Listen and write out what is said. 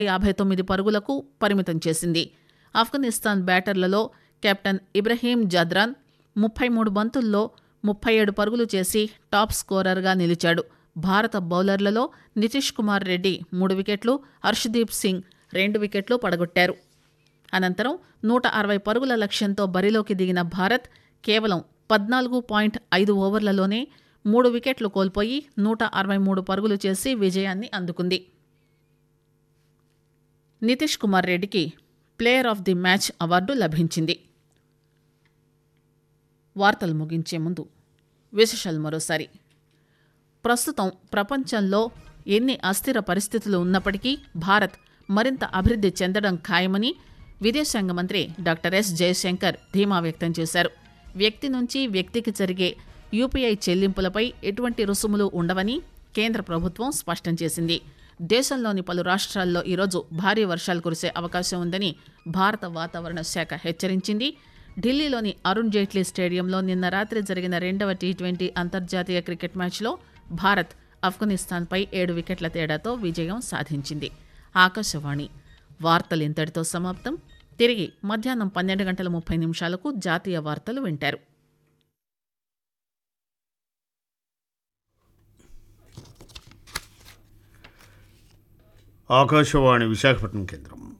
యాభై తొమ్మిది పరుగులకు పరిమితం చేసింది ఆఫ్ఘనిస్తాన్ బ్యాటర్లలో కెప్టెన్ ఇబ్రహీం జద్రాన్ ముప్పై మూడు బంతుల్లో ముప్పై ఏడు పరుగులు చేసి టాప్ స్కోరర్గా నిలిచాడు భారత బౌలర్లలో నితీష్ కుమార్ రెడ్డి మూడు వికెట్లు హర్షదీప్ సింగ్ రెండు వికెట్లు పడగొట్టారు అనంతరం నూట అరవై పరుగుల లక్ష్యంతో బరిలోకి దిగిన భారత్ కేవలం పద్నాలుగు పాయింట్ ఐదు ఓవర్లలోనే మూడు వికెట్లు కోల్పోయి నూట అరవై మూడు పరుగులు చేసి విజయాన్ని అందుకుంది నితీష్ కుమార్ రెడ్డికి player of the match award లభించింది వార్తలు ముగించే ముందు విశేషాలు మరోసారి ప్రస్తుతం ప్రపంచంలో ఎన్ని అస్థిర పరిస్థితులు ఉన్నప్పటికీ భారత్ మరింత అభివృద్ధి చెందడం ఖాయమని విదేశాంగ మంత్రి డాక్టర్ ఎస్ జయశంకర్ ధీమా వ్యక్తం చేశారు వ్యక్తి నుంచి వ్యక్తికి జరిగే యూపీఐ చెల్లింపులపై ఎటువంటి రుసుములు ఉండవని కేంద్ర ప్రభుత్వం స్పష్టం చేసింది దేశంలోని పలు రాష్ట్రాల్లో ఈరోజు భారీ వర్షాలు కురిసే అవకాశం ఉందని భారత వాతావరణ శాఖ హెచ్చరించింది ఢిల్లీలోని అరుణ్ జైట్లీ స్టేడియంలో నిన్న రాత్రి జరిగిన రెండవ టీ ట్వంటీ అంతర్జాతీయ క్రికెట్ మ్యాచ్లో భారత్ ఆఫ్ఘనిస్తాన్పై ఏడు వికెట్ల తేడాతో విజయం సాధించింది ఆకాశవాణి వార్తలు ఇంతటితో సమాప్తం తిరిగి మధ్యాహ్నం పన్నెండు గంటల ముప్పై నిమిషాలకు జాతీయ వార్తలు వింటారు ఆకాశవాణి విశాఖపట్నం కేంద్రం